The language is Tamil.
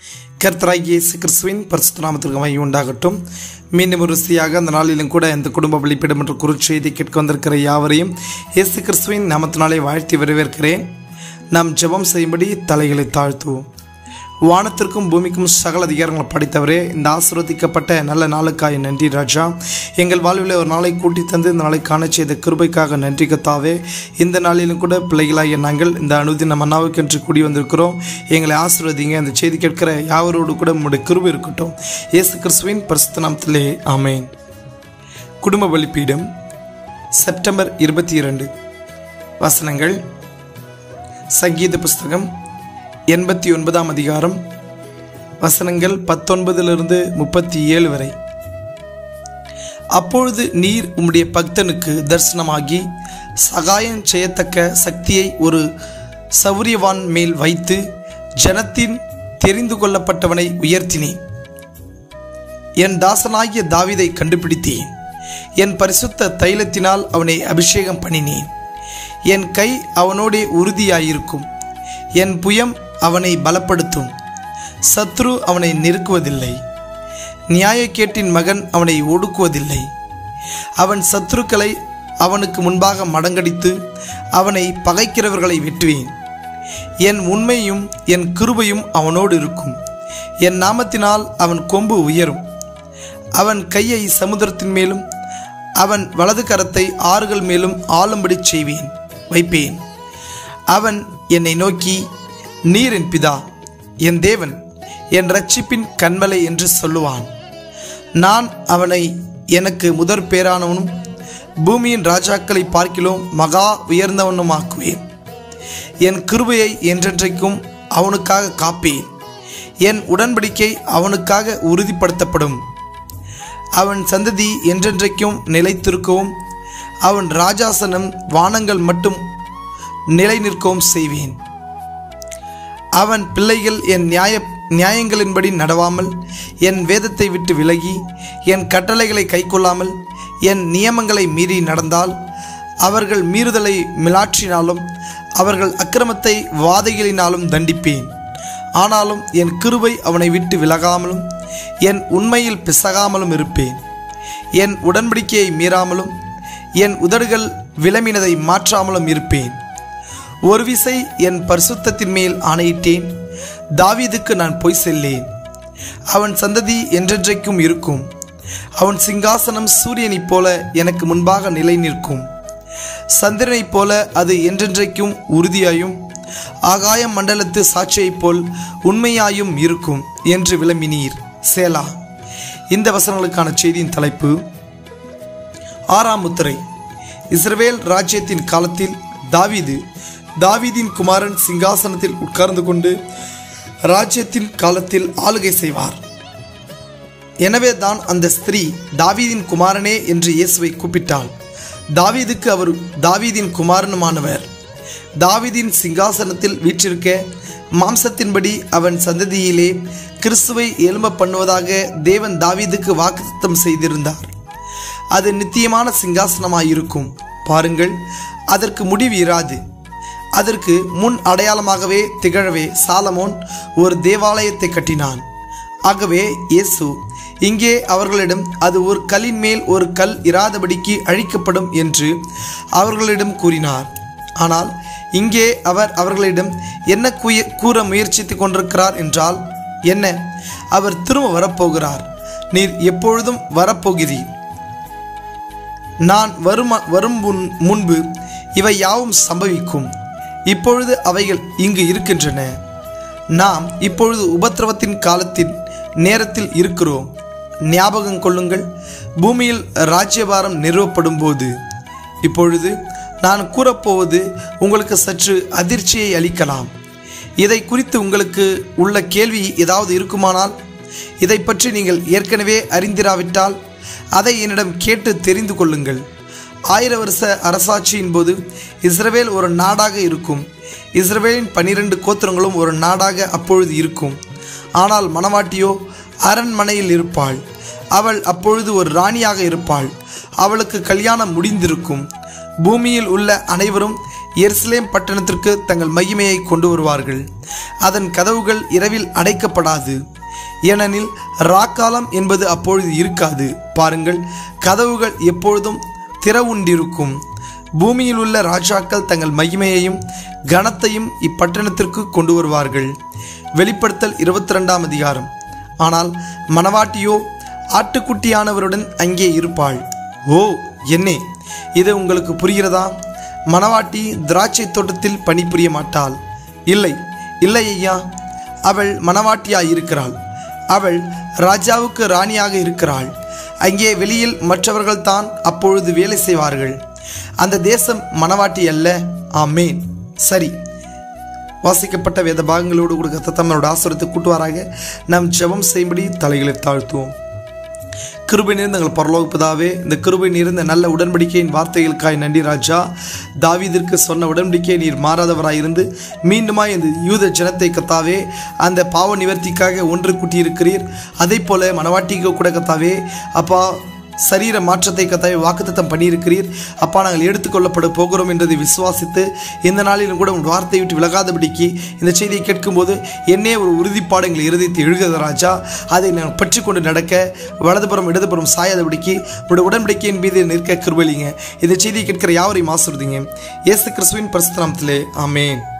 கர்த்தராகிய இயேசு கிறிஸ்துவின் பரிசுத்த நாமத்திற்கு மையம் உண்டாகட்டும் மீண்டும் ஒரு ருசியாக அந்த நாளிலும் கூட இந்த குடும்ப பலிப்பீடம் என்ற குறுச்செய்தி கேட்க வந்திருக்கிற யாவரையும் இயேசு கிறிஸ்துவின் நாமத்தினாலே வாழ்த்தி வரவேற்கிறேன் நாம் ஜெபம் செய்யும்படி தலைகளை தாழ்த்துவோம் வானத்திற்கும் பூமிக்கும் சகல அதிகாரங்களை படைத்தவரே இந்த ஆசீர்வதிக்கப்பட்ட நல்ல நாளுக்காய் நன்றி ராஜா எங்கள் வாழ்வில் ஒரு நாளை கூட்டி தந்து இந்த நாளை காண செய்த கிருபைக்காக நன்றி கத்தாவே இந்த நாளிலும் கூட பிள்ளைகளாகிய நாங்கள் இந்த அனுதின மன்னாவுக்கென்று கூடி வந்திருக்கிறோம் எங்களை ஆசீர்வதிங்க அந்த செய்தி கேட்கிற யாவரோடு கூட உங்களுடைய கிருபை இருக்கட்டும் இயேசு கிறிஸ்துவின் பரிசுத்த நாமத்திலே ஆமேன் குடும்ப பலிப்பீடம் செப்டம்பர் இருபத்தி இரண்டு வசனங்கள் சங்கீத புஸ்தகம் எண்பத்தி ஒன்பதாம் அதிகாரம் வசனங்கள் பத்தொன்பதிலிருந்து முப்பத்தி ஏழு வரை அப்பொழுது நீர் உம்முடைய பக்தனுக்கு தரிசனமாகி சகாயம் செய்யத்தக்க சக்தியை ஒரு சௌரியவான் மேல் வைத்து ஜனத்தின் தெரிந்து கொள்ளப்பட்டவனை உயர்த்தினேன் என் தாசனாகிய தாவிதை கண்டுபிடித்தேன் என் பரிசுத்த தைலத்தினால் அவனை அபிஷேகம் பண்ணினேன் என் கை அவனோடே உறுதியாயிருக்கும் என் புயம் அவனை பலப்படுத்தும் சத்ரு அவனை நெருக்குவதில்லை நியாயக்கேட்டின் மகன் அவனை ஒடுக்குவதில்லை அவன் சத்துருக்களை அவனுக்கு முன்பாக மடங்கடித்து அவனை பகைக்கிறவர்களை வெட்டுவேன் என் உண்மையும் என் கிருபையும் அவனோடு இருக்கும் என் நாமத்தினால் அவன் கொம்பு உயரும் அவன் கையை சமுத்திரத்தின் மேலும் அவன் வலது கரத்தை ஆறுகள் மேலும் ஆளும்படி செய்வேன் வைப்பேன் அவன் என்னை நோக்கி நீர் என் பிதா என் தேவன் என் ரட்சிப்பின் கண்மலை என்று சொல்லுவான் நான் அவனை எனக்கு முதற் பேரானவனும் பூமியின் ராஜாக்களை பார்க்கிலும் மகா உயர்ந்தவனுமாக்குவேன் என் கிருபையை என்றென்றைக்கும் அவனுக்காக காப்பேன் என் உடன்படிக்கை அவனுக்காக உறுதிப்படுத்தப்படும் அவன் சந்ததி என்றென்றைக்கும் நிலைத்திருக்கவும் அவன் ராஜாசனம் வானங்கள் மட்டும் நிலை நிற்கவும் செய்வேன் அவன் பிள்ளைகள் என் நியாய நியாயங்களின்படி நடவாமல் என் வேதத்தை விட்டு விலகி என் கட்டளைகளை கைக்கொள்ளாமல் என் நியமங்களை மீறி நடந்தால் அவர்கள் மீறுதலை மிலாற்றினாலும் அவர்கள் அக்கிரமத்தை வாதைகளினாலும் தண்டிப்பேன் ஆனாலும் என் கிருபை அவனை விட்டு விலகாமலும் என் உண்மையில் பிசகாமலும் இருப்பேன் என் உடன்படிக்கையை மீறாமலும் என் உதடுகள் விளம்பினதை மாற்றாமலும் இருப்பேன் ஒரு விசை என் பரிசுத்தத்தின் மேல் ஆணையிட்டேன் தாவீதுக்கு நான் பொய் செல்லேன் அவன் சந்ததி என்றென்றைக்கும் இருக்கும் அவன் சிங்காசனம் சூரியனைப் போல எனக்கு முன்பாக நிலை நிற்கும் சந்திரனைப் போல அது என்றென்றைக்கும் உறுதியாயும் ஆகாய மண்டலத்து சாட்சியைப் போல் உண்மையாயும் இருக்கும் என்று விளம்பினீர் சேலா இந்த வசனங்களுக்கான செய்தியின் தலைப்பு ஆறாம் முத்திரை இஸ்ரவேல் ராஜ்யத்தின் காலத்தில் தாவீது தாவீதின் குமாரன் சிங்காசனத்தில் உட்கார்ந்து கொண்டு ராஜ்யத்தின் காலத்தில் ஆளுகை செய்வார் எனவே தான் அந்த ஸ்திரீ தாவீதின் குமாரனே என்று இயேசுவை கூப்பிட்டாள் தாவீதுக்கு அவர் தாவீதின் குமாரனுமானவர் தாவீதின் சிங்காசனத்தில் வீற்றிருக்க மாம்சத்தின்படி அவன் சந்ததியிலே கிறிஸ்துவை எழும்ப பண்ணுவதாக தேவன் தாவீதுக்கு வாக்குத்தம் செய்திருந்தார் அது நித்தியமான சிங்காசனமாயிருக்கும் பாருங்கள் அதற்கு முடிவு இராது அதற்கு முன் அடையாளமாகவே திகழவே சாலமோன் ஒரு தேவாலயத்தை கட்டினான் ஆகவே இயேசு இங்கே அவர்களிடம் அது ஒரு கல்லின் மேல் ஒரு கல் இராதபடிக்கு அழிக்கப்படும் என்று அவர்களிடம் கூறினார் ஆனால் இங்கே அவர் அவர்களிடம் என்ன கூய கூற முயற்சித்து கொண்டிருக்கிறார் என்றால் என்ன அவர் திரும்ப வரப்போகிறார் நீர் எப்பொழுதும் வரப்போகிறீர் நான் வரும் வரும் முன் முன்பு இவை யாவும் சம்பவிக்கும் இப்பொழுது அவைகள் இங்கு இருக்கின்றன நாம் இப்பொழுது உபத்திரவத்தின் காலத்தின் நேரத்தில் இருக்கிறோம் ஞாபகம் கொள்ளுங்கள் பூமியில் ராஜ்யபாரம் நிறுவப்படும் போது இப்பொழுது நான் கூறப்போவது உங்களுக்கு சற்று அதிர்ச்சியை அளிக்கலாம் இதை குறித்து உங்களுக்கு உள்ள கேள்வி ஏதாவது இருக்குமானால் இதை பற்றி நீங்கள் ஏற்கனவே அறிந்திராவிட்டால் அதை என்னிடம் கேட்டு தெரிந்து கொள்ளுங்கள் ஆயிர வருஷ அரசாட்சியின் போது இஸ்ரவேல் ஒரு நாடாக இருக்கும் இஸ்ரவேலின் பனிரெண்டு கோத்திரங்களும் ஒரு நாடாக அப்பொழுது இருக்கும் ஆனால் மணவாட்டியோ அரண்மனையில் இருப்பாள் அவள் அப்பொழுது ஒரு ராணியாக இருப்பாள் அவளுக்கு கல்யாணம் முடிந்திருக்கும் பூமியில் உள்ள அனைவரும் எருசலேம் பட்டணத்திற்கு தங்கள் மகிமையை கொண்டு வருவார்கள் அதன் கதவுகள் இரவில் அடைக்கப்படாது ஏனெனில் ராக்காலம் என்பது அப்பொழுது இருக்காது பாருங்கள் கதவுகள் எப்பொழுதும் திறவுண்டிருக்கும் பூமியில் உள்ள ராஜாக்கள் தங்கள் மகிமையையும் கனத்தையும் இப்பட்டணத்திற்கு கொண்டு வருவார்கள் வெளிப்படுத்தல் இருபத்தி ரெண்டாம் அதிகாரம் ஆனால் மணவாட்டியோ ஆட்டுக்குட்டியானவருடன் அங்கே இருப்பாள் ஓ என்னே இது உங்களுக்கு புரிகிறதா மணவாட்டி திராட்சை தோட்டத்தில் பணிபுரிய மாட்டாள் இல்லை இல்லை ஐயா அவள் மணவாட்டியாய் இருக்கிறாள் அவள் ராஜாவுக்கு ராணியாக இருக்கிறாள் அங்கே வெளியில் மற்றவர்கள் தான் அப்பொழுது வேலை செய்வார்கள் அந்த தேசம் மணவாட்டி அல்ல ஆமேன் சரி வாசிக்கப்பட்ட வேத பாகங்களோடு கூட கத்தத்தம்மனோட ஆசுரத்தை கூட்டுவாராக நாம் ஜெபம் செய்யும்படி தலைகளை தாழ்த்துவோம் கிருபை நிறைந்த எங்கள் பரலோக பிதாவே இந்த கிருபை நிறைந்த நல்ல உடன்படிக்கையின் வார்த்தைகளுக்காய் நன்றி ராஜா தாவீதிற்கு சொன்ன உடன்படிக்கையை நீர் மாறாதவராயிருந்து மீண்டுமாய் இந்த யூத ஜனத்தை கத்தாவே அந்த பாவ நிவர்த்திக்காக ஒன்று கூட்டியிருக்கிறீர் அதே போல மனவாட்டிக்கு கூட கத்தாவே அப்பா சரீர மாற்றத்தை கத்தாய் வாக்குத்தத்தம் பண்ணியிருக்கிறீர் அப்பா நாங்கள் எடுத்துக்கொள்ளப்பட போகிறோம் என்றதை விசுவாசித்து இந்த நாளிலும் கூட உங்கள் வார்த்தையை விட்டு விலகாதபடிக்கு இந்த செய்தியை கேட்கும்போது என்னே ஒரு உறுதிப்பாடு எங்களை இருதயத்தை எழுகிறது ராஜா அதை நாங்கள் பற்றி கொண்டு நடக்க வலதுபுறம் இடதுபுறம் சாயாதபடிக்கு உங்களுடைய உடன்படிக்கையின் மீது நிற்க கிருபலிங்க இந்த செய்தியை கேட்கிற யாவரையும் ஆசிர்வதிங்க இயேசு கிறிஸ்துவின் பரிசுத்தனத்திலே ஆமேன்